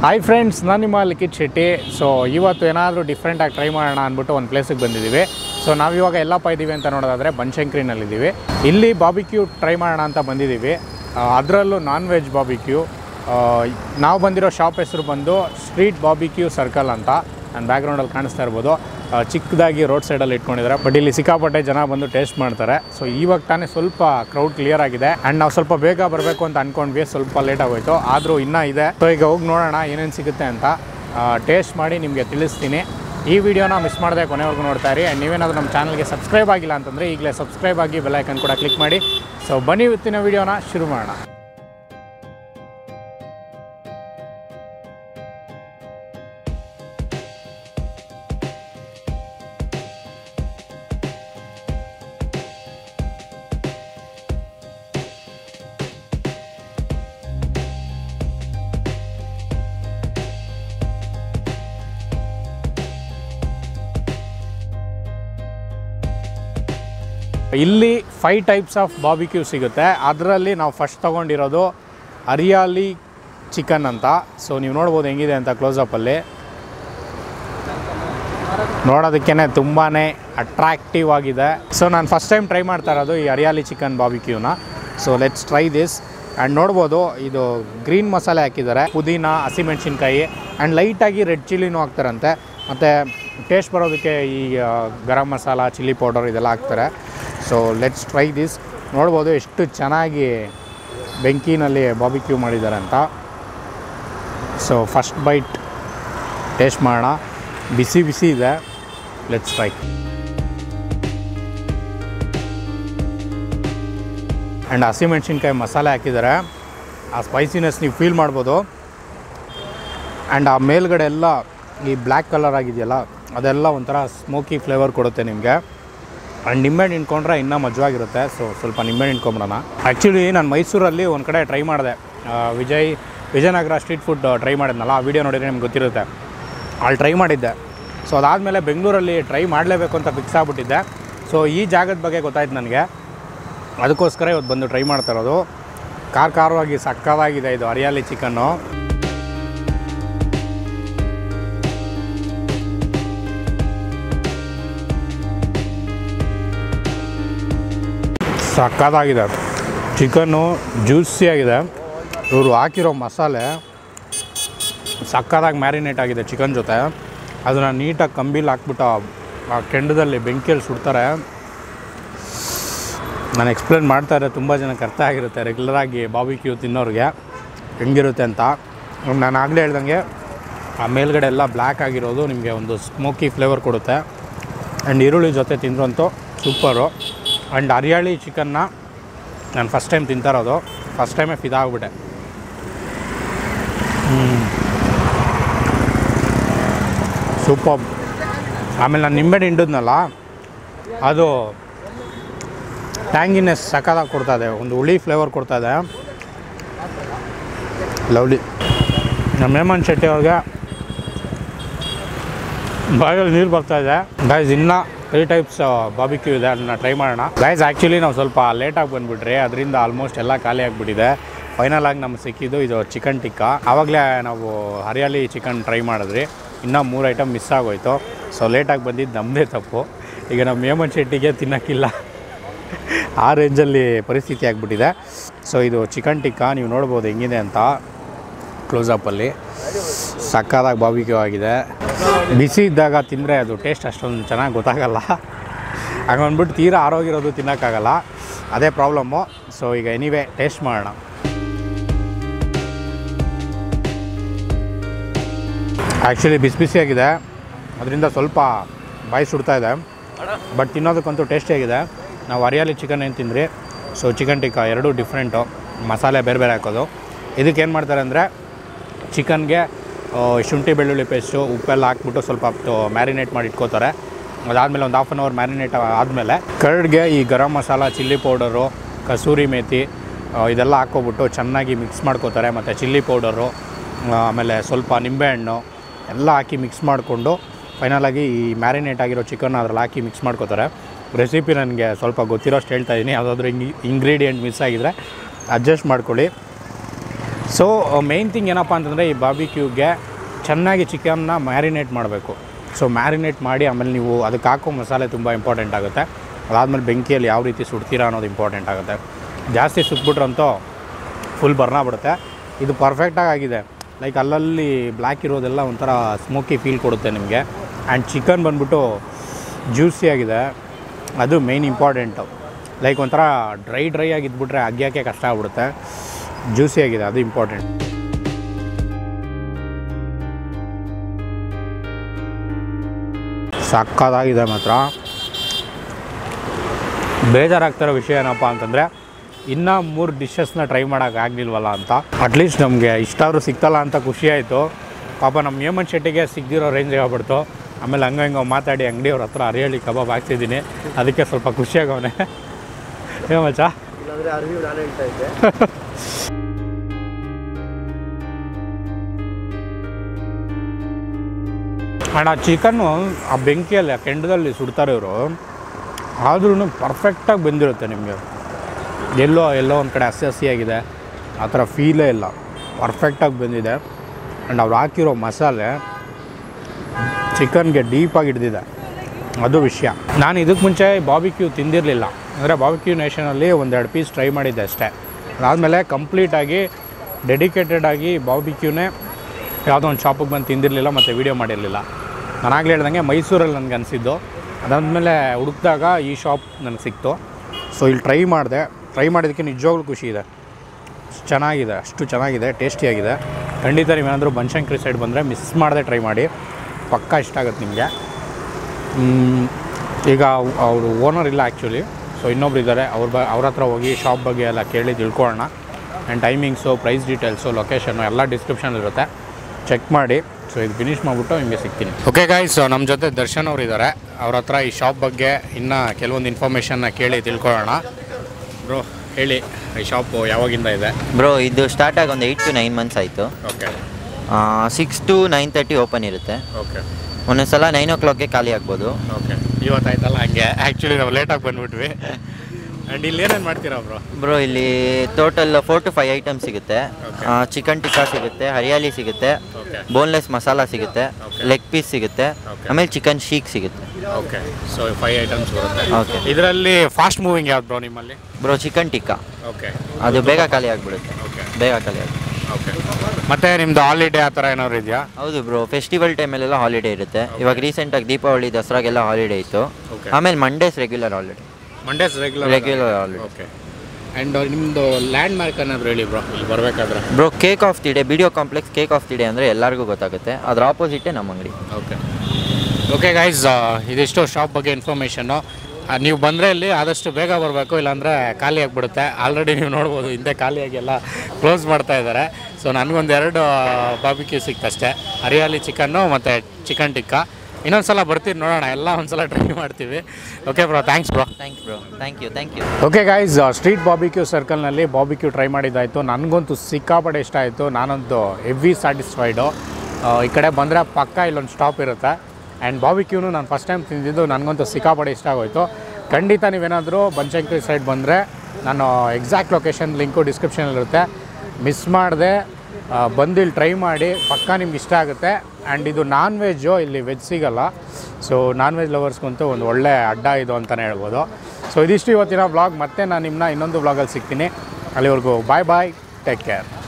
Hi friends ನಾನು ನಿಮ್ಮ ಲಿಖಿತ್ Shetty so ಇವತ್ತು ಏನಾದರೂ ಡಿಫ್ರೆಂಟಾಗಿ ಟ್ರೈ ಮಾಡೋಣ ಅಂದ್ಬಿಟ್ಟು ಒಂದು ಪ್ಲೇಸಿಗೆ ಬಂದಿದ್ದೀವಿ ಸೊ ನಾವಿವಾಗ ಎಲ್ಲಪ್ಪ ಇದ್ದೀವಿ ಅಂತ ನೋಡೋದಾದರೆ ಬನಶಂಕರಿನಲ್ಲಿದ್ದೀವಿ ಇಲ್ಲಿ ಬಾಬಿಕ್ಯೂ ಟ್ರೈ ಮಾಡೋಣ ಅಂತ ಬಂದಿದ್ದೀವಿ ಅದರಲ್ಲೂ ನಾನ್ ವೆಜ್ ಬಾಬಿಕ್ಯೂ ನಾವು ಬಂದಿರೋ ಶಾಪ್ ಹೆಸರು ಬಂದು ಸ್ಟ್ರೀಟ್ ಬಾಬಿಕ್ಯೂ ಸರ್ಕಲ್ ಅಂತ ನನ್ನ ಬ್ಯಾಕ್ಗ್ರೌಂಡಲ್ಲಿ ಕಾಣಿಸ್ತಾ ಇರ್ಬೋದು ಆ, ಚಿಕ್ಕದಾಗಿ ರೋಡ್ ಸೈಡಲ್ಲಿ ಇಟ್ಕೊಂಡಿದ್ದಾರೆ ಬಟ್ ಇಲ್ಲಿ ಸಿಕ್ಕಾಪಟ್ಟೆ ಜನ ಬಂದು ಟೇಸ್ಟ್ ಮಾಡ್ತಾರೆ ಸೊ ಇವಾಗ ತಾನೇ ಸ್ವಲ್ಪ ಕ್ರೌಡ್ ಕ್ಲಿಯರ್ ಆಗಿದೆ ಆ್ಯಂಡ್ ನಾವು ಸ್ವಲ್ಪ ಬೇಗ ಬರಬೇಕು ಅಂತ ಅಂದ್ಕೊಂಡ್ವಿ ಸ್ವಲ್ಪ ಲೇಟ್ ಆಗೋಯ್ತು ಆದರೂ ಇನ್ನೂ ಇದೆ ಸೊ ಈಗ ಹೋಗಿ ನೋಡೋಣ ಏನೇನು ಸಿಗುತ್ತೆ ಅಂತ ಟೇಸ್ಟ್ ಮಾಡಿ ನಿಮಗೆ ತಿಳಿಸ್ತೀನಿ ಈ ವಿಡಿಯೋನ ಮಿಸ್ ಮಾಡದೆ ಕೊನೆವರೆಗೂ ನೋಡ್ತಾ ಇರಿ ಆ್ಯಂಡ್ ನೀವೇನಾದರೂ ನಮ್ಮ ಚಾನಲ್ಗೆ ಸಬ್ಸ್ಕ್ರೈಬ್ ಆಗಿಲ್ಲ ಅಂತಂದರೆ ಈಗಲೇ ಸಬ್ಸ್ಕ್ರೈಬ್ ಆಗಿ ಬೆಲ್ಲೈಕನ್ ಕೂಡ ಕ್ಲಿಕ್ ಮಾಡಿ ಸೊ ಬನ್ನಿ ಇವತ್ತಿನ ವಿಡಿಯೋನ ಶುರು ಮಾಡೋಣ ಇಲ್ಲಿ ಫೈವ್ ಟೈಪ್ಸ್ ಆಫ್ ಬಾಬಿಕ್ಯೂ ಸಿಗುತ್ತೆ ಅದರಲ್ಲಿ ನಾವು ಫಸ್ಟ್ ತೊಗೊಂಡಿರೋದು ಹರಿಯಾಲಿ ಚಿಕನ್ ಅಂತ ಸೊ ನೀವು ನೋಡ್ಬೋದು ಹೆಂಗಿದೆ ಅಂತ ಕ್ಲೋಸಪ್ಪಲ್ಲಿ ನೋಡೋದಕ್ಕೇ ತುಂಬಾ ಅಟ್ರಾಕ್ಟಿವ್ ಆಗಿದೆ ಸೊ ನಾನು ಫಸ್ಟ್ ಟೈಮ್ ಟ್ರೈ ಮಾಡ್ತಾ ಇರೋದು ಈ ಹರಿಯಾಲಿ ಚಿಕನ್ ಬಾಬಿಕ್ಯೂನ so let's try this and ನೋಡ್ಬೋದು ಇದು ಗ್ರೀನ್ ಮಸಾಲೆ ಹಾಕಿದ್ದಾರೆ ಪುದೀನ ಹಸಿಮೆಣ್ಸಿನ್ಕಾಯಿ ಆ್ಯಂಡ್ ಲೈಟಾಗಿ ರೆಡ್ ಚಿಲ್ಲಿನೂ ಹಾಕ್ತಾರಂತೆ ಮತ್ತು ಟೇಸ್ಟ್ ಬರೋದಕ್ಕೆ ಈ ಆ, ಗರಂ ಮಸಾಲ ಚಿಲ್ಲಿ ಪೌಡರ್ ಇದೆಲ್ಲ ಹಾಕ್ತಾರೆ ಸೊ ಲೆಟ್ಸ್ ಟ್ರೈ ದಿಸ್ ನೋಡ್ಬೋದು ಎಷ್ಟು ಚೆನ್ನಾಗಿ ಬೆಂಕಿನಲ್ಲಿ ಬಾಬಿಕ್ಯೂ ಮಾಡಿದ್ದಾರೆ ಅಂತ ಸೊ ಫಸ್ಟ್ ಬೈಟ್ ಟೇಸ್ಟ್ ಮಾಡೋಣ ಬಿಸಿ ಬಿಸಿ ಇದೆ ಲೆಟ್ಸ್ ಟ್ರೈ ಆ್ಯಂಡ್ ಹಸಿಮೆಣ್ಸಿನ್ಕಾಯಿ ಮಸಾಲೆ ಹಾಕಿದ್ದಾರೆ ಆ ಸ್ಪೈಸಿನೆಸ್ ನೀವು ಫೀಲ್ ಮಾಡ್ಬೋದು ಆ್ಯಂಡ್ ಆ ಮೇಲ್ಗಡೆ ಎಲ್ಲ ಈ ಬ್ಲ್ಯಾಕ್ ಕಲರ್ ಆಗಿದೆಯಲ್ಲ ಅದೆಲ್ಲ ಒಂಥರ ಸ್ಮೋಕಿ ಫ್ಲೇವರ್ ಕೊಡುತ್ತೆ ನಿಮಗೆ ಆ್ಯಂಡ್ ನಿಂಬೆಹಣ್ಣು ಹಿಂಡ್ಕೊಂಡ್ರೆ ಇನ್ನೂ ಮಜವಾಗಿರುತ್ತೆ ಸೊ ಸ್ವಲ್ಪ ನಿಂಬೆಹಣ್ಣು ಹಿಂಡ್ಕೊಂಬಿಡೋಣ ಆ್ಯಕ್ಚುಲಿ ನಾನು ಮೈಸೂರಲ್ಲಿ ಒಂದು ಕಡೆ ಟ್ರೈ ಮಾಡಿದೆ ಆ, Vijay Vijayanagara street food try ಮಾಡಿದ್ನಲ್ಲ ಆ ವಿಡಿಯೋ ನೋಡಿದರೆ ನಿಮ್ಗೆ ಗೊತ್ತಿರುತ್ತೆ ಅಲ್ಲಿ ಟ್ರೈ ಮಾಡಿದ್ದೆ ಸೊ ಅದಾದಮೇಲೆ ಬೆಂಗಳೂರಲ್ಲಿ ಟ್ರೈ ಮಾಡಲೇಬೇಕು ಅಂತ ಫಿಕ್ಸ್ ಆಗಿಬಿಟ್ಟಿದ್ದೆ ಸೊ ಈ ಜಾಗದ ಬಗ್ಗೆ ಗೊತ್ತಾಯ್ತು ನನಗೆ ಅದಕ್ಕೋಸ್ಕರ ಇವತ್ತು ಬಂದು ಟ್ರೈ ಮಾಡ್ತಾ ಇರೋದು ಖಾರ ಖಾರವಾಗಿ ಸಕ್ಕತ್ತಾಗಿದೆ ಇದು ಹರಿಯಾಲಿ ಚಿಕನ್ನು ಸಕ್ಕತ್ತಾಗಿದೆ ಚಿಕನ್ನು ಜ್ಯೂಸಿಯಾಗಿದೆ ಇವರು ಹಾಕಿರೋ ಮಸಾಲೆ ಸಕ್ಕತ್ತಾಗಿ ಮ್ಯಾರಿನೇಟ್ ಆಗಿದೆ ಚಿಕನ್ ಜೊತೆ ಅದನ್ನು ನೀಟಾಗಿ ಕಂಬಿಲಿ ಹಾಕ್ಬಿಟ್ಟು ಆ- ಆ ಕೆಂಡದಲ್ಲಿ ಬೆಂಕಿಯಲ್ಲಿ ಸುಡ್ತಾರೆ ನಾನು ಎಕ್ಸ್ಪ್ಲೇನ್ ಮಾಡ್ತಾ ಇರೋ ತುಂಬ ಜನಕ್ಕೆ ಅರ್ಥ ಆಗಿರುತ್ತೆ ರೆಗ್ಯುಲರಾಗಿ ಬಾಬಿಕ್ಯೂ ತಿನ್ನೋರಿಗೆ ಹೆಂಗಿರುತ್ತೆ ಅಂತ ನಾನು ಆಗಲೇ ಹೇಳ್ದಂಗೆ ಆ ಮೇಲ್ಗಡೆ ಎಲ್ಲ ಬ್ಲ್ಯಾಕ್ ಆಗಿರೋದು ನಿಮಗೆ ಒಂದು ಸ್ಮೋಕಿ ಫ್ಲೇವರ್ ಕೊಡುತ್ತೆ ಆ್ಯಂಡ್ ಈರುಳ್ಳಿ ಜೊತೆ ತಿಂದ್ರಂತೂ ಸೂಪರು ಆ್ಯಂಡ್ ಹರಿಯಾಳಿ ಚಿಕನ್ನ ನಾನು ಫಸ್ಟ್ ಟೈಮ್ ತಿಂತಾ ಇರೋದು ಫಸ್ಟ್ ಟೈಮೇ ಫಿದಾಗ್ಬಿಟ್ಟೆ ಸೂಪರ್ ಆಮೇಲೆ ನಾನು ನಿಂಬೆಹಣ್ಣು ಹಿಂಡಿದ್ನಲ್ಲ ಅದು ಟ್ಯಾಂಗಿನೆಸ್ ಸಕ್ಕತ್ತಾಗಿ ಕೊಡ್ತಾ ಇದೆ ಒಂದು ಹುಳಿ ಫ್ಲೇವರ್ ಕೊಡ್ತಾ ಇದೆ ಲವ್ಲಿ ನಮ್ಮ ಹೇಮಂತ್ ಶೆಟ್ಟಿ ಅವ್ರಿಗೆ ಬಾಯಲ್ಲಿ ನೀರು ಬರ್ತಾ ಇದೆ ಗೈಸ್ ಇನ್ನೂ ತ್ರೀ ಟೈಪ್ಸ್ ಬಾಬಿಕ್ಯೂ ಇದೆ ಅದನ್ನ ಟ್ರೈ ಮಾಡೋಣ ಗೈಸ್ ಆ್ಯಕ್ಚುಲಿ ನಾವು ಸ್ವಲ್ಪ ಲೇಟಾಗಿ ಬಂದುಬಿಟ್ರಿ ಅದರಿಂದ ಆಲ್ಮೋಸ್ಟ್ ಎಲ್ಲ ಖಾಲಿ ಆಗಿಬಿಟ್ಟಿದೆ ಫೈನಲ್ ಆಗಿ ನಮ್ಗೆ ಸಿಕ್ಕಿದ್ದು ಇದು ಚಿಕನ್ ಟಿಕ್ಕಾ ಆವಾಗಲೇ ನಾವು ಹರಿಯಾಲಿ ಚಿಕನ್ ಟ್ರೈ ಮಾಡಿದ್ರಿ ಇನ್ನೂ ಮೂರು ಐಟಮ್ ಮಿಸ್ ಆಗೋಯ್ತು ಸೊ ಲೇಟಾಗಿ ಬಂದಿದ್ದು ನಮ್ಮದೇ ತಪ್ಪು ಈಗ ನಮ್ಮ ಹೇಮಂತ್ ಶೆಟ್ಟಿಗೆ ತಿನ್ನೋಕ್ಕಿಲ್ಲ ಆ ರೇಂಜಲ್ಲಿ ಪರಿಸ್ಥಿತಿ ಆಗಿಬಿಟ್ಟಿದೆ ಸೊ ಇದು ಚಿಕನ್ ಟಿಕ್ಕಾ ನೀವು ನೋಡ್ಬೋದು ಹೆಂಗಿದೆ ಅಂತ ಕ್ಲೋಸಪ್ಪಲ್ಲಿ ಸಕ್ಕತ್ತಾಗಿ ಬಾಬಿಕ್ಯೂ ಆಗಿದೆ ಬಿಸಿ ಇದ್ದಾಗ ತಿಂದರೆ ಅದು ಟೇಸ್ಟ್ ಅಷ್ಟೊಂದು ಚೆನ್ನಾಗಿ ಗೊತ್ತಾಗಲ್ಲ ಹಂಗಂದ್ಬಿಟ್ಟು ತೀರಾ ಆರೋಗಿರೋದು ತಿನ್ನೋಕ್ಕಾಗಲ್ಲ ಅದೇ ಪ್ರಾಬ್ಲಮ್ಮು ಸೊ ಈಗ ಎನಿವೇ ಟೇಸ್ಟ್ ಮಾಡೋಣ ಆ್ಯಕ್ಚುಲಿ ಬಿಸಿ ಬಿಸಿಯಾಗಿದೆ ಅದರಿಂದ ಸ್ವಲ್ಪ ಬಾಯಿ ಸುಡ್ತಾ ಇದೆ ಬಟ್ ತಿನ್ನೋದಕ್ಕಂತೂ ಟೇಸ್ಟಿಯಾಗಿದೆ ನಾವು ಹರಿಯಾಲಿ ಚಿಕನ್ ಏನು ತಿಂದ್ರಿ ಸೊ ಚಿಕನ್ ಟಿಕ್ಕಾ ಎರಡೂ ಡಿಫ್ರೆಂಟು ಮಸಾಲೆ ಬೇರೆ ಬೇರೆ ಹಾಕೋದು ಇದಕ್ಕೆ ಏನು ಮಾಡ್ತಾರೆ ಅಂದರೆ ಚಿಕನ್ಗೆ ಶುಂಠಿ ಬೆಳ್ಳುಳ್ಳಿ ಪೇಸ್ಟು ಉಪ್ಪೆಲ್ಲ ಹಾಕ್ಬಿಟ್ಟು ಸ್ವಲ್ಪ ಹೊತ್ತು ಮ್ಯಾರಿನೇಟ್ ಮಾಡಿ ಇಟ್ಕೋತಾರೆ ಅದಾದಮೇಲೆ ಒಂದು ಹಾಫ್ ಆನ್ ಅವರ್ ಮ್ಯಾರಿನೇಟ್ ಆದಮೇಲೆ ಕರ್ಡ್ಗೆ ಈ ಗರಂ ಮಸಾಲ ಚಿಲ್ಲಿ ಪೌಡರು ಕಸೂರಿ ಮೇಥಿ ಆ, ಇದೆಲ್ಲ ಹಾಕ್ಕೊಬಿಟ್ಟು ಚೆನ್ನಾಗಿ ಮಿಕ್ಸ್ ಮಾಡ್ಕೋತಾರೆ ಮತ್ತು ಚಿಲ್ಲಿ ಪೌಡರು ಆಮೇಲೆ ಸ್ವಲ್ಪ ನಿಂಬೆಹಣ್ಣು ಎಲ್ಲ ಹಾಕಿ ಮಿಕ್ಸ್ ಮಾಡಿಕೊಂಡು ಫೈನಲಾಗಿ ಈ ಮ್ಯಾರಿನೇಟ್ ಆಗಿರೋ ಚಿಕನ್ ಅದ್ರಲ್ಲಿ ಹಾಕಿ ಮಿಕ್ಸ್ ಮಾಡ್ಕೋತಾರೆ ರೆಸಿಪಿ ನನಗೆ ಸ್ವಲ್ಪ ಗೊತ್ತಿರೋಷ್ಟು ಹೇಳ್ತಾ ಇದ್ದೀನಿ ಯಾವುದಾದ್ರೂ ಇಂಗಿ ಇಂಗ್ರೀಡಿಯೆಂಟ್ ಮಿಸ್ ಆಗಿದ್ರೆ ಅಡ್ಜಸ್ಟ್ ಮಾಡ್ಕೊಳ್ಳಿ ಸೊ ಮೇಯ್ನ್ ಥಿಂಗ್ ಏನಪ್ಪ ಅಂತಂದರೆ ಈ ಬಾಬಿಕ್ಯೂಗೆ ಚೆನ್ನಾಗಿ ಚಿಕನ್ನ ಮ್ಯಾರಿನೇಟ್ ಮಾಡಬೇಕು ಸೊ ಮ್ಯಾರಿನೇಟ್ ಮಾಡಿ ಆಮೇಲೆ ನೀವು ಅದಕ್ಕೆ ಹಾಕೋ ಮಸಾಲೆ ತುಂಬ ಇಂಪಾರ್ಟೆಂಟ್ ಆಗುತ್ತೆ ಅದಾದಮೇಲೆ ಬೆಂಕಿಯಲ್ಲಿ ಯಾವ ರೀತಿ ಸುಡ್ತೀರಾ ಅನ್ನೋದು ಇಂಪಾರ್ಟೆಂಟ್ ಆಗುತ್ತೆ ಜಾಸ್ತಿ ಸುಟ್ಬಿಟ್ರಂತೂ ಫುಲ್ ಬರ್ನ ಬಿಡುತ್ತೆ ಇದು ಪರ್ಫೆಕ್ಟಾಗಿ ಆಗಿದೆ ಲೈಕ್ ಅಲ್ಲಲ್ಲಿ ಬ್ಲ್ಯಾಕ್ ಇರೋದೆಲ್ಲ ಒಂಥರ ಸ್ಮೋಕಿ ಫೀಲ್ ಕೊಡುತ್ತೆ ನಿಮಗೆ ಆ್ಯಂಡ್ ಚಿಕನ್ ಬಂದ್ಬಿಟ್ಟು ಜ್ಯೂಸಿ ಆಗಿದೆ ಅದು ಮೇಯ್ನ್ ಇಂಪಾರ್ಟೆಂಟು ಲೈಕ್ ಒಂಥರ ಡ್ರೈ ಡ್ರೈ ಆಗಿ ಇದ್ಬಿಟ್ರೆ ಅಗ್ಯಕ್ಕೆ ಕಷ್ಟ ಆಗ್ಬಿಡುತ್ತೆ ಜ್ಯೂಸಿ ಆಗಿದೆ ಅದು ಇಂಪಾರ್ಟೆಂಟ್ ಸಕ್ಕದಾಗಿದೆ ಮಾತ್ರ ಬೇಜಾರಾಗ್ತಿರೋ ವಿಷಯ ಏನಪ್ಪ ಅಂತಂದರೆ ಇನ್ನೂ ಮೂರು ಡಿಶಸ್ನ ಟ್ರೈ ಮಾಡೋಕ್ಕಾಗಲಿಲ್ವಲ್ಲ ಅಂತ ಅಟ್ಲೀಸ್ಟ್ ನಮಗೆ ಇಷ್ಟಾದರೂ ಸಿಗ್ತಲ್ಲ ಅಂತ ಖುಷಿ ಆಯಿತು ಪಾಪ ನಮ್ಮ ಹೇಮಂತ್ ಶೆಟ್ಟಿಗೆ ಸಿಗದಿರೋ ರೇಂಜ್ ಆಗ್ಬಿಡ್ತು ಆಮೇಲೆ ಹಂಗೆ ಹಿಂಗೆ ಮಾತಾಡಿ ಅಂಗಡಿಯವ್ರ ಹತ್ರ ಅರಿಯಳಿ ಕಬಾಬ್ ಹಾಕ್ಸಿದ್ದೀನಿ ಅದಕ್ಕೆ ಸ್ವಲ್ಪ ಖುಷಿಯಾಗವನೆ ಏ ಮಚ್ಚ ಇಲ್ಲಾಂದ್ರೆ ಅರಿವು ನಾನು ಹೇಳ್ತಾ ಇದ್ದೆ ಅಣ್ಣ ಚಿಕನ್ನು ಆ ಬೆಂಕಿಯಲ್ಲಿ ಆ ಕೆಂಡದಲ್ಲಿ ಸುಡ್ತಾರೆ ಇವರು ಆದ್ರೂ ಪರ್ಫೆಕ್ಟಾಗಿ ಬಂದಿರುತ್ತೆ ನಿಮಗೆ ಎಲ್ಲೋ ಎಲ್ಲೋ ಒಂದು ಕಡೆ ಹಸಿ ಹಸಿಯಾಗಿದೆ ಆ ಥರ ಫೀಲೇ ಇಲ್ಲ ಪರ್ಫೆಕ್ಟಾಗಿ ಬಂದಿದೆ ಆ್ಯಂಡ್ ಅವ್ರು ಹಾಕಿರೋ ಮಸಾಲೆ ಚಿಕನ್ಗೆ ಡೀಪಾಗಿ ಹಿಡ್ದಿದೆ ಅದು ವಿಷಯ ನಾನು ಇದಕ್ಕೆ ಮುಂಚೆ ಬಾಬಿಕ್ಯೂ ತಿಂದಿರಲಿಲ್ಲ ಅಂದರೆ ಬಾಬಿಕ್ಯೂ ನೇಷನಲ್ಲಿ ಒಂದೆರಡು ಪೀಸ್ ಟ್ರೈ ಮಾಡಿದ್ದೆ ಅಷ್ಟೇ ಅದಾದಮೇಲೆ ಕಂಪ್ಲೀಟಾಗಿ ಡೆಡಿಕೇಟೆಡ್ ಆಗಿ ಬಾಬಿಕ್ಯೂನೇ ಯಾವುದೋ ಒಂದು ಶಾಪಿಗೆ ಬಂದು ತಿಂದಿರಲಿಲ್ಲ ಮತ್ತು ವೀಡಿಯೋ ಮಾಡಿರಲಿಲ್ಲ ನಾನು ಆಗಲೇ ಹೇಳ್ದಂಗೆ ಮೈಸೂರಲ್ಲಿ ನನಗೆ ಅನಿಸಿದ್ದು ಅದಾದಮೇಲೆ ಹುಡುಕಿದಾಗ ಈ ಶಾಪ್ ನನಗೆ ಸಿಕ್ತು ಸೊ ಇಲ್ಲಿ ಟ್ರೈ ಮಾಡಿದೆ ಟ್ರೈ ಮಾಡಿದ್ದಕ್ಕೆ ನಿಜವಾಗ್ಲೂ ಖುಷಿ ಇದೆ ಚೆನ್ನಾಗಿದೆ ಅಷ್ಟು ಚೆನ್ನಾಗಿದೆ ಟೇಸ್ಟಿಯಾಗಿದೆ ಖಂಡಿತ ನೀವೇನಾದರೂ ಬನಶಂಕರಿ ಸೈಡ್ ಬಂದರೆ ಮಿಸ್ ಮಾಡದೆ ಟ್ರೈ ಮಾಡಿ ಪಕ್ಕಾ ಇಷ್ಟ ಆಗುತ್ತೆ ನಿಮಗೆ ಮ್, ಈಗ ಅವರು ಓನರ್ ಇಲ್ಲ ಆ್ಯಕ್ಚುಲಿ ಸೊ ಇನ್ನೊಬ್ರು ಇದ್ದಾರೆ ಅವ್ರ ಬ ಅವ್ರ ಹತ್ರ ಹೋಗಿ ಶಾಪ್ ಬಗ್ಗೆ ಎಲ್ಲ ಕೇಳಿ ತಿಳ್ಕೊಳ್ಳೋಣ and timings price details location ಎಲ್ಲ ಡಿಸ್ಕ್ರಿಪ್ಷನ್ ಇರುತ್ತೆ ಚೆಕ್ ಮಾಡಿ ಸೊ ಇದು ಫಿನಿಷ್ ಮಾಡಿಬಿಟ್ಟು ನಿಮಗೆ ಸಿಗ್ತೀನಿ ಓಕೆ ಗಾಯ್ಸ್ ನಮ್ಮ ಜೊತೆ ದರ್ಶನ್ ಅವರು ಇದ್ದಾರೆ ಅವ್ರ ಹತ್ರ ಈ ಶಾಪ್ ಬಗ್ಗೆ ಇನ್ನೂ ಕೆಲವೊಂದು ಇನ್ಫಾರ್ಮೇಷನ್ನ ಕೇಳಿ ತಿಳ್ಕೊಳ್ಳೋಣ ಬ್ರೋ ಹೇಳಿ ಈ ಶಾಪು ಯಾವಾಗಿಂದ ಇದೆ ಬ್ರೋ ಇದು ಸ್ಟಾರ್ಟ್ ಆಗಿ ಒಂದು ಏಯ್ಟ್ ಟು ನೈನ್ ಮಂತ್ಸ್ ಆಯಿತು okay six to nine thirty open ಇರುತ್ತೆ ಓಕೆ ಒಂದೊಂದು ಸಲ ನೈನ್ ಓ ಕ್ಲಾಕ್ಗೆ ಖಾಲಿ ಆಗ್ಬೋದು ಓಕೆ ಇವತ್ತಾಯ್ತಲ್ಲ ಹಂಗೆ ಆ್ಯಕ್ಚುಲಿ ನಾವು ಲೇಟಾಗಿ ಬಂದ್ಬಿಟ್ವಿ ಆ್ಯಂಡ್ ಇಲ್ಲಿ ಏನೇನು ಮಾಡ್ತೀರಾ ಬ್ರೋ ಬ್ರೋ ಇಲ್ಲಿ total four to five item ಸಿಗುತ್ತೆ Okay. ಚಿಕನ್ ಟಿಕ್ಕಾ ಸಿಗುತ್ತೆ ಹರಿಯಾಲಿ ಸಿಗುತ್ತೆ ಓಕೆ ಬೋನ್ಲೆಸ್ ಮಸಾಲ ಸಿಗುತ್ತೆ Okay. ಲೆಗ್ ಪೀಸ್ ಸಿಗುತ್ತೆ Okay. ಆಮೇಲೆ ಚಿಕನ್ ಶೀಕ್ ಸಿಗುತ್ತೆ ಓಕೆ ಸೊ ಫೈವ್ ಐಟಮ್ಸ್ ಬರುತ್ತೆ ಓಕೆ ಇದರಲ್ಲಿ ಫಾಸ್ಟ್ ಮೂವಿಂಗ್ ಯಾವ್ದು ಬ್ರೋ ನಿಮ್ಮಲ್ಲಿ ಬ್ರೋ ಚಿಕನ್ ಟಿಕ್ಕಾ ಓಕೆ ಅದು ಬೇಗ ಖಾಲಿ ಆಗಿಬಿಡುತ್ತೆ ಓಕೆ ಬೇಗ ಖಾಲಿ ಆಗುತ್ತೆ ಓಕೆ ಮತ್ತೆ ನಿಮ್ದು ಹಾಲಿಡೇ ಆ ಥರ ಏನಾದ್ರು ಇದೆಯಾ ಹೌದು ಬ್ರೋ ಫೆಸ್ಟಿವಲ್ ಟೈಮಲ್ಲೆಲ್ಲ ಹಾಲಿಡೇ ಇರುತ್ತೆ ಇವಾಗ ರೀಸೆಂಟಾಗಿ ದೀಪಾವಳಿ ದಸರಾಗೆಲ್ಲ ಹಾಲಿಡೇ ಇತ್ತು Okay. ಆಮೇಲೆ Mondays regular holiday Mondays regular regular holiday okay and ನಿಮ್ಮದು ಲ್ಯಾಂಡ್ ಮಾರ್ಕ್ ಅನ್ನೋದು ಹೇಳಿ ಬ್ರೋ ಇಲ್ಲಿ ಬರಬೇಕಾದ್ರೆ bro cake of the day video complex cake of the day ಅಂದರೆ ಎಲ್ಲರಿಗೂ ಗೊತ್ತಾಗುತ್ತೆ ಅದ್ರ ಆಪೋಸಿಟೇ ನಮ್ಮ ಅಂಗಡಿ ಓಕೆ ಓಕೆ ಗೈಸ್ ಇದಿಷ್ಟು ಶಾಪ್ ಬಗ್ಗೆ ಇನ್ಫಾರ್ಮೇಷನ್ನು ನೀವು ಬಂದರೆ ಇಲ್ಲಿ ಆದಷ್ಟು ಬೇಗ ಬರಬೇಕು ಇಲ್ಲಾಂದರೆ ಖಾಲಿ ಆಗಿಬಿಡುತ್ತೆ ಆಲ್ರೆಡಿ ನೀವು ನೋಡ್ಬೋದು ಹಿಂದೆ ಖಾಲಿಯಾಗಿ ಎಲ್ಲ ಕ್ಲೋಸ್ ಮಾಡ್ತಾ ಇದ್ದಾರೆ ಸೊ ನನಗೊಂದು ಎರಡು ಬಾಬಿಕ್ಯೂ ಸಿಕ್ತಷ್ಟೇ ಹರಿಯಾಲಿ ಚಿಕನ್ನು ಮತ್ತು ಚಿಕನ್ ಟಿಕ್ಕಾ ಇನ್ನೊಂದು ಸಲ ಬರ್ತೀನಿ ನೋಡೋಣ ಎಲ್ಲ ಒಂದು ಸಲ ಟ್ರೈ ಮಾಡ್ತೀವಿ okay bro thanks bro thank bro thank you thank you okay guys street barbecue ಸರ್ಕಲ್ನಲ್ಲಿ ಬಾಬಿಕ್ಯೂ ಟ್ರೈ ಮಾಡಿದ್ದಾಯಿತು ನನಗಂತೂ ಸಿಕ್ಕಾಪಟ್ಟೆ ಇಷ್ಟ ಆಯಿತು ನಾನಂತೂ ಹೆವಿ ಸ್ಯಾಟಿಸ್ಫೈಡು ಈ ಕಡೆ ಬಂದರೆ ಪಕ್ಕ ಇಲ್ಲೊಂದು ಸ್ಟಾಪ್ ಇರುತ್ತೆ ಆ್ಯಂಡ್ ಬಾಬಿಕ್ಯೂನು ನಾನು ಫಸ್ಟ್ ಟೈಮ್ ತಿಂದಿದ್ದು ನನಗಂತೂ ಸಿಕ್ಕಾಪಟ್ಟೆ ಇಷ್ಟ ಆಗೋಯ್ತು ಖಂಡಿತ ನೀವೇನಾದರೂ ಬನಶಂಕರಿ ಸೈಡ್ ಬಂದರೆ ನಾನು ಎಕ್ಸಾಕ್ಟ್ ಲೊಕೇಶನ್ ಲಿಂಕು ಡಿಸ್ಕ್ರಿಪ್ಷನಲ್ಲಿರುತ್ತೆ ಮಿಸ್ ಮಾಡದೆ ಬಂದು ಇಲ್ಲಿ ಟ್ರೈ ಮಾಡಿ ಪಕ್ಕ ನಿಮ್ಗೆ ಇಷ್ಟ ಆಗುತ್ತೆ ಆ್ಯಂಡ್ ಇದು ನಾನ್ ವೆಜ್ಜು ಇಲ್ಲಿ ವೆಜ್ ಸಿಗಲ್ಲ ಸೊ ನಾನ್ ವೆಜ್ ಲವರ್ಸ್ಗಂತೂ ಒಂದು ಒಳ್ಳೆ ಅಡ್ಡ ಇದು ಅಂತಲೇ ಹೇಳ್ಬೋದು ಸೊ ಇದಿಷ್ಟು ಇವತ್ತಿನ ವ್ಲಾಗ್ ಮತ್ತೆ ನಾನು ನಿಮ್ಮನ್ನ ಇನ್ನೊಂದು ವ್ಲಾಗಲ್ಲಿ ಸಿಗ್ತೀನಿ ಅಲ್ಲಿವರೆಗೂ ಬಾಯ್ ಬಾಯ್ ಟೇಕ್ ಕೇರ್